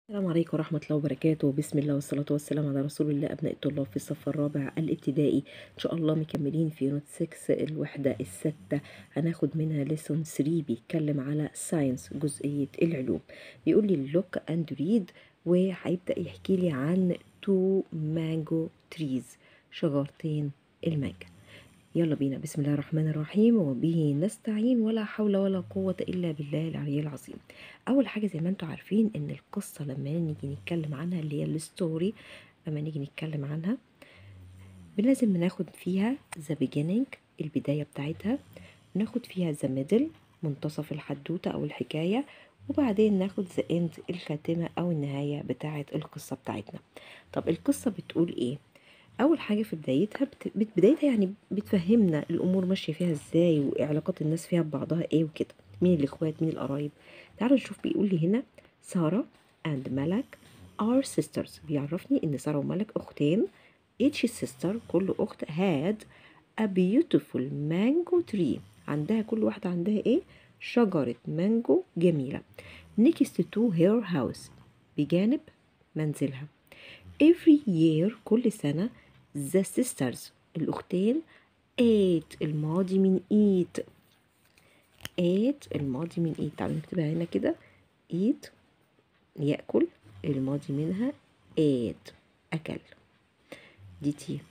السلام عليكم ورحمة الله وبركاته بسم الله والصلاة والسلام على رسول الله أبناء الطلاب في الصف الرابع الابتدائي إن شاء الله مكملين في يونت 6 الوحدة الستة هناخد منها ليسون 3 بيتكلم على ساينس جزئية العلوم بيقول لي لوك أند ريد وهيبدأ يحكي لي عن تو مانجو تريز شجرتين المانجا يلا بينا بسم الله الرحمن الرحيم وبه نستعين ولا حول ولا قوة إلا بالله العلي العظيم أول حاجة زي ما انتم عارفين إن القصة لما نيجي نتكلم عنها اللي هي الستوري لما نيجي نتكلم عنها لازم ناخد فيها the beginning البداية بتاعتها ناخد فيها the middle منتصف الحدوتة أو الحكاية وبعدين ناخد the end الخاتمة أو النهاية بتاعة القصة بتاعتنا طب القصة بتقول إيه؟ اول حاجه في بدايتها بت... بت- بدايتها يعني بتفهمنا الامور ماشيه فيها ازاي وعلاقات الناس فيها ببعضها ايه وكده مين الاخوات مين القرايب تعالوا نشوف بيقول لي هنا ساره and ملك are sisters بيعرفني ان ساره وملك اختين each sister كل اخت had a beautiful mango tree عندها كل واحده عندها ايه شجره مانجو جميله next to her house بجانب منزلها every year كل سنة the sisters الأختين ate الماضي من eat ate الماضي من eat تعالوا نكتبها هنا كده eat يأكل الماضي منها ate أكل دي تي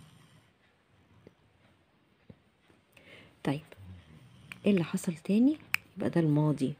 طيب ايه اللي حصل تاني يبقى ده الماضي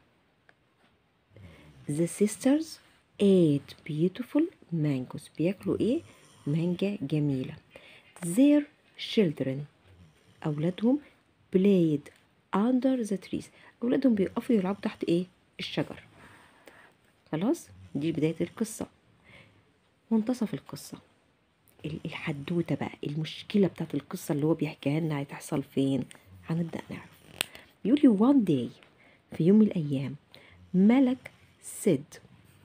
The sisters ate beautiful mangoes بياكلوا ايه مانجا جميلة their children أولادهم played under the trees أولادهم بيقفوا يلعبوا تحت ايه الشجر خلاص دي بداية القصة منتصف القصة ال- الحدوتة بقى المشكلة بتاعت القصة اللي هو بيحكيها لنا هتحصل فين هنبدأ نعرف بيقول لي one day في يوم من الأيام ملك said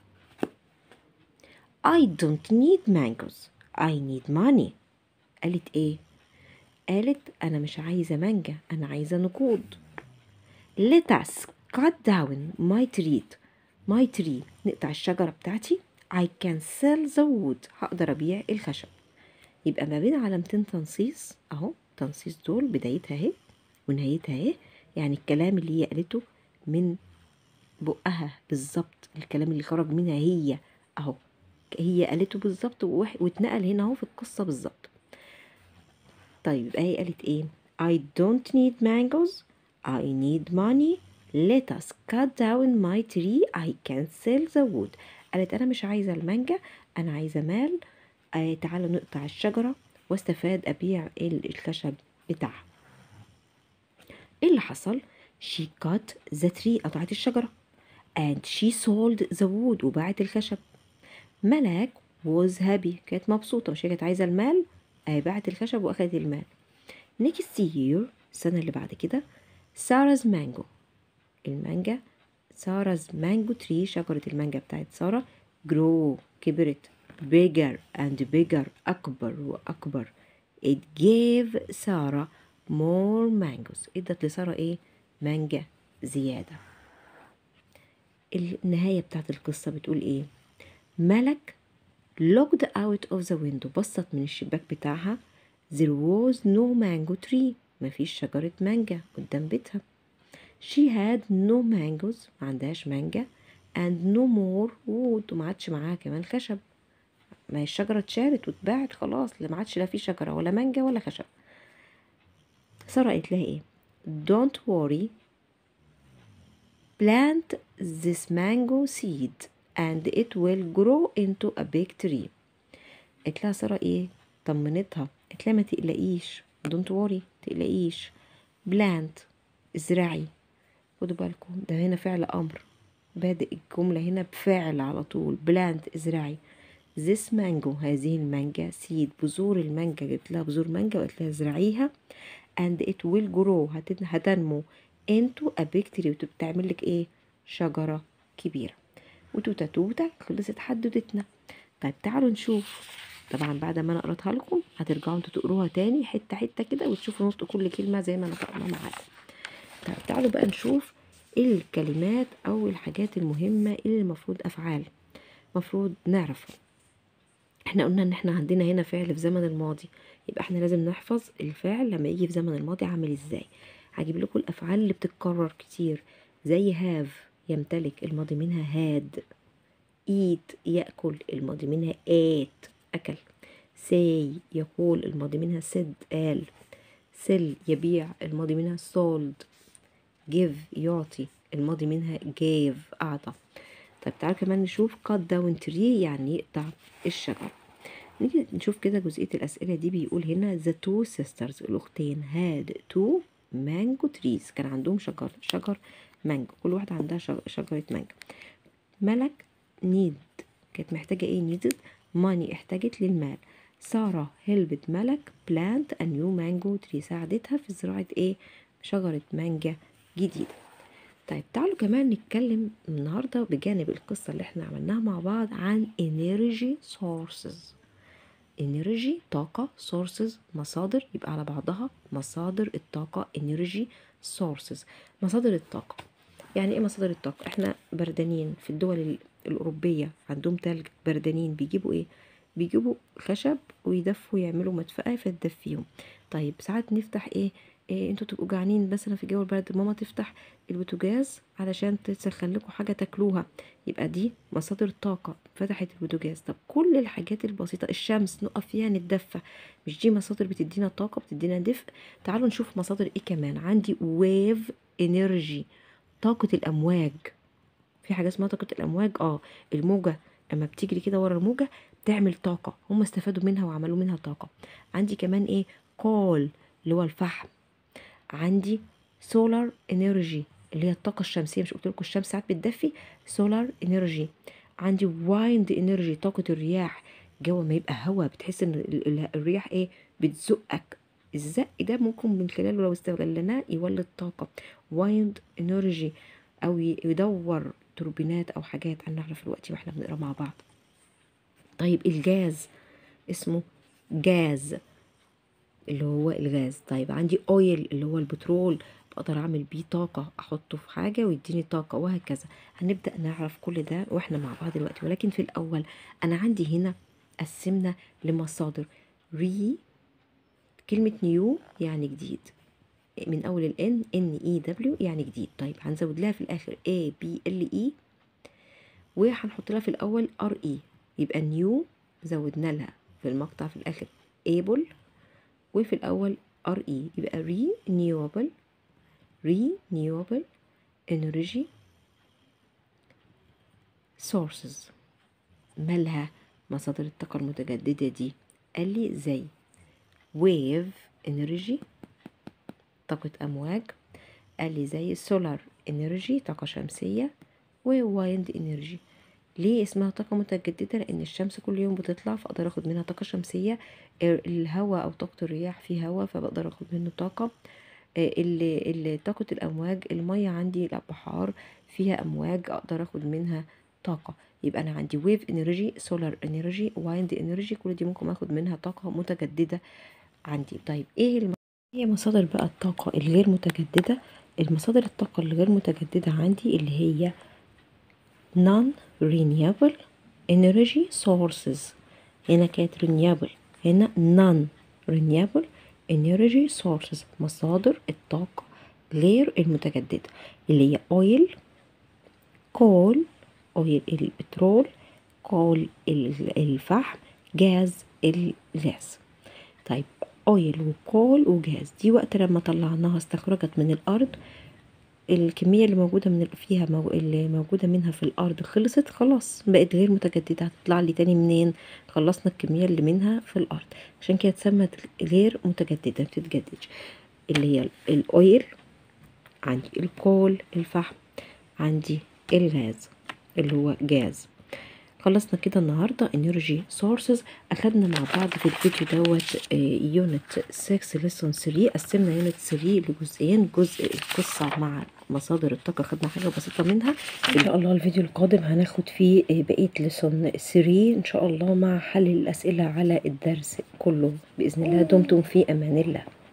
I don't need mangoes I need money قالت ايه قالت انا مش عايزة مانجا انا عايزة نقود let us cut down my tree my tree نقطع الشجرة بتاعتي I can sell the wood هقدر ابيع الخشب يبقى ما بين علامتين تنصيص اهو تنصيص دول بدايتها اهي ونهايتها اهي يعني الكلام اللي هي قالته من بقها بالظبط الكلام اللي خرج منها هي اهو هي قالته بالظبط ووح- واتنقل هنا اهو في القصه بالظبط طيب يبقى هي قالت ايه I don't need mangoes I need money let us cut down my tree I can sell the wood قالت انا مش عايزه المانجا انا عايزه مال آه تعالوا نقطع الشجره واستفاد ابيع ال- الخشب بتاعها ايه اللي حصل she cut the tree قطعت الشجره and she sold the wood وباعت الخشب ملاك was happy كانت مبسوطة مش هي كانت عايزة المال أهي باعت الخشب وأخدت المال next year السنة اللي بعد كده سارah's مانجو المانجا سارah's مانجو تري شجرة المانجا بتاعت سارة grow كبرت bigger and bigger أكبر وأكبر it gave سارة more mangoes ادت لسارة ايه مانجا زيادة النهاية بتاعت القصة بتقول ايه ملك looked out of the window بصت من الشباك بتاعها there was no mango tree مفيش شجرة مانجا قدام بيتها she had no mangoes ما عندهاش مانجا and no more wood وما عادش معاها كمان خشب ما هي الشجرة اتشالت واتباعت خلاص لا ما عادش لا في شجرة ولا مانجا ولا خشب سارة قالت لها ايه don't worry plant this mango seed and it will grow into a big tree قالت لها سارة ايه طمنتها قالت لها ما تقلقيش don't worry تقلقيش plant ازرعي خدوا بالكم ده هنا فعل امر بادئ الجملة هنا بفعل على طول plant ازرعي this mango هذه المانجا سيد بذور المانجا جبت لها بذور مانجا وقالت لها ازرعيها and it will grow هتن- هتنمو into a big tree وتعمل لك ايه شجرة كبيرة وتوتة توتة خلصت حدوتتنا طيب تعالوا نشوف طبعا بعد ما انا قراتها لكم هترجعوا انتوا تقروها تاني حتة حتة كده وتشوفوا نطق كل كلمة زي ما انا قرأنا معاكم طيب تعالوا بقى نشوف ايه الكلمات او الحاجات المهمة اللي المفروض افعال مفروض نعرفه احنا قلنا ان احنا عندنا هنا فعل في زمن الماضي يبقى احنا لازم نحفظ الفعل لما يجي في زمن الماضي عامل ازاي هجيب لكم الافعال اللي بتتكرر كتير زي هاف يمتلك الماضي منها هاد eat يأكل الماضي منها ate أكل say يقول الماضي منها said قال sell يبيع الماضي منها sold give يعطي الماضي منها gave أعطى طيب تعالوا كمان نشوف cut down tree يعني يقطع الشجر نيجي نشوف كده جزئية الأسئلة دي بيقول هنا the two sisters الأختين had two mango trees كان عندهم شجر شجر مانجو كل واحدة عندها شجرة مانجو ملك نيد كانت محتاجة ايه نيدد ماني احتاجت للمال سارة هلبت ملك بلانت a new mango tree ساعدتها في زراعة ايه شجرة مانجا جديدة طيب تعالوا كمان نتكلم النهاردة بجانب القصة اللي احنا عملناها مع بعض عن energy sources energy طاقة sources مصادر يبقى على بعضها مصادر الطاقة energy sources مصادر الطاقة يعني ايه مصادر الطاقة احنا بردانين في الدول الأوروبية عندهم تلج بردانين بيجيبوا ايه بيجيبوا خشب ويدفوا يعملوا مدفأة فتدفيهم طيب ساعات نفتح ايه, إيه انتوا تبقوا جعانين مثلا في جو البرد ماما تفتح البوتاجاز علشان تسخن لكم حاجه تاكلوها يبقى دي مصادر طاقه فتحت البوتاجاز طب كل الحاجات البسيطه الشمس نقف فيها نتدفى مش دي مصادر بتدينا طاقه بتدينا دفء تعالوا نشوف مصادر ايه كمان عندي ويف انرجي طاقه الامواج في حاجه اسمها طاقه الامواج اه الموجه اما بتجري كده ورا الموجه تعمل طاقه هم استفادوا منها وعملوا منها طاقه عندي كمان ايه كول اللي هو الفحم عندي سولار انرجي اللي هي الطاقة الشمسية مش قلت لكم الشمس ساعات بتدفي سولار انرجي عندي وايند انرجي طاقة الرياح جو ما يبقى هوا بتحس ان الرياح ايه بتزقك الزق ده ممكن من خلاله لو استغلناه يولد طاقة وايند انرجي او يدور توربينات او حاجات هنعرف دلوقتي واحنا بنقرا مع بعض طيب الجاز اسمه جاز اللي هو الغاز طيب عندي اويل اللي هو البترول بقدر اعمل بيه طاقة احطه في حاجة ويديني طاقة وهكذا هنبدأ نعرف كل ده واحنا مع بعض دلوقتي ولكن في الاول انا عندي هنا قسمنا لمصادر ري كلمة نيو يعني جديد من اول الان ان اي دبليو يعني جديد طيب هنزود لها في الاخر اي بي ال اي وهنحط لها في الاول ار اي يبقى نيو زودنا لها في المقطع في الاخر able وفي الاول ار اي يبقى renewable renewable energy sources مالها مصادر الطاقة المتجددة دي قال لي زي wave energy طاقة أمواج قال لي زي solar energy طاقة شمسية وwind energy ليه اسمها طاقة متجددة لأن الشمس كل يوم بتطلع فأقدر أخد منها طاقة شمسية الهواء أو طاقة الرياح فيه هواء فبقدر أخد منه طاقة اللي, اللي طاقة الأمواج المية عندي البحار فيها أمواج أقدر أخد منها طاقة يبقى أنا عندي ويف انرجي سولار انرجي وايند انرجي كل دي ممكن أخد منها طاقة متجددة عندي طيب إيه الم... هي مصادر بقى الطاقة الغير متجددة المصادر الطاقة الغير متجددة عندي اللي هي non renewable energy sources هنا كانت renewable هنا non renewable energy sources مصادر الطاقة غير المتجددة اللي هي oil coal oil البترول coal الفحم جاز الغاز طيب اويل وكول وجاز دي وقت لما طلعناها استخرجت من الارض الكمية اللي موجودة من فيها مو... اللي موجودة منها في الأرض خلصت خلاص بقت غير متجددة هتطلع لي تاني منين خلصنا الكمية اللي منها في الأرض عشان كده اتسمت غير متجددة متتجددش اللي هي الأويل عندي الكول الفحم عندي الغاز اللي هو جاز خلصنا كده النهاردة انرجي سورسز اخدنا مع بعض في الفيديو دوت يونت 6 ليسون 3 قسمنا يونت 3 لجزئين جزء القصة مع مصادر الطاقة خدنا حاجة بسيطة منها ان شاء الله الفيديو القادم هناخد فيه بقية ليسون 3 ان شاء الله مع حل الاسئلة على الدرس كله باذن الله دمتم في امان الله